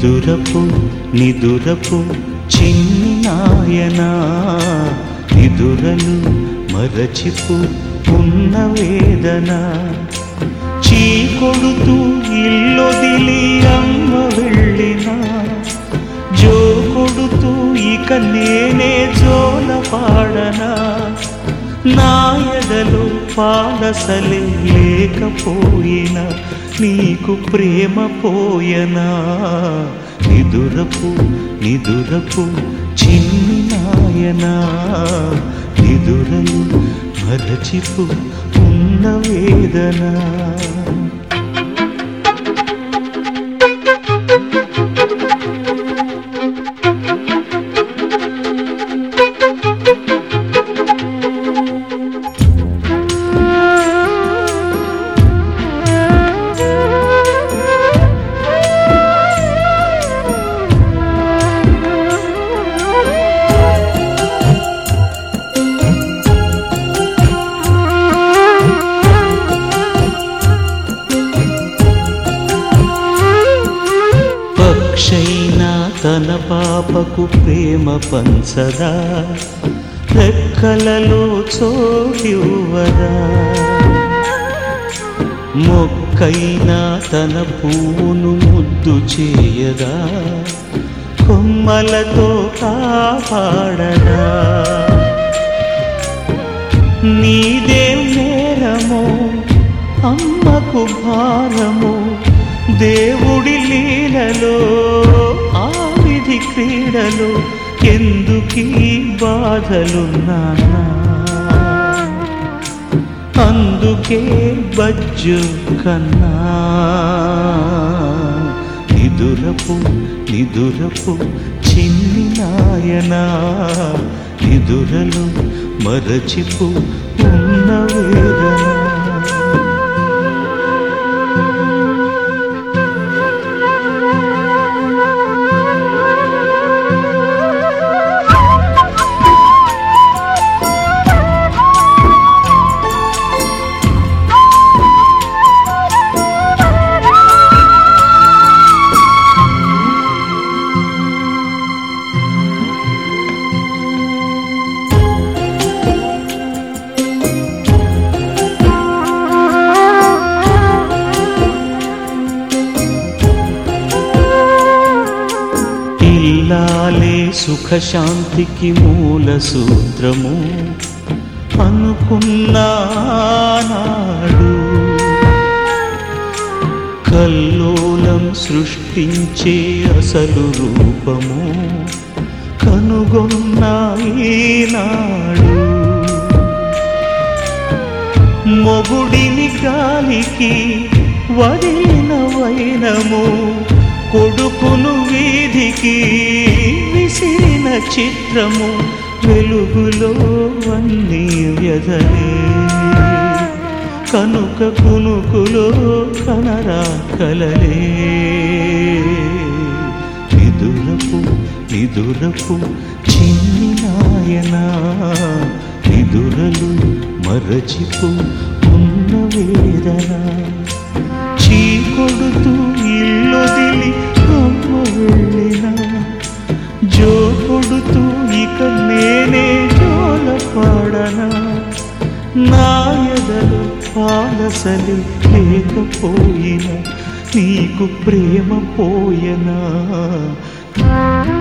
నిదురపు నిదురపు చిన్ని నాయనా నిదురలు మరచిపు ఉన్న వేదన చీకొడుతూ ఇల్లొదిలి అమ్మ వెళ్ళినా జో కొడుతూ ఇక నేనే జోల పాడనా నాయదలో పాలసలే లేకపోయినా నీకు ప్రేమ పోయనా నిదురపు నిదురపు చిన్ని నాయనా నిదురలు మరచిపు ఉన్న వేదన పక్షైనా తన పాపకు ప్రేమ పంచదా రెక్కలలో చోటివ్వదా మొక్కైనా తన పువ్వును ముద్దు చేయదా కొమ్మలతో కాపాడదా నీదేం నేరమో అమ్మకు భారము దేవుడి లీలలో ఆ విధి క్రీడలు ఎందుకీ బాధలు నాన్నా అందుకే బజ్జు కన్నా నిదురపు నిదురపు చిన్ని నాయనా నిదురలు మరచిపు ఉన్న వేదన ఇల్లాలే సుఖశాంతికి మూల సూత్రము అనుకున్నానాడు కల్లోలం సృష్టించే అసలు రూపము కనుగొన్నాయినాడు మొగుడిని గాలికి వదిలిన వైనము కొడుకును వీధికి విసిరిన చిత్రము వెలుగులో అన్ని వ్యధలే కనుక కునుకులో కనరా కలలే నిదురపు నిదురపు చిన్ని నాయనా నిదురలు మరచిపు ఉన్న వేదన చీకొడుతూ ఇల్లొదిలి అమ్మ వెళ్ళిన జో కొడుతూ ఇక నేనే జోల పాడనా నాయదలు పాలసలి లేకపోయినా నీకు ప్రేమ పోయనా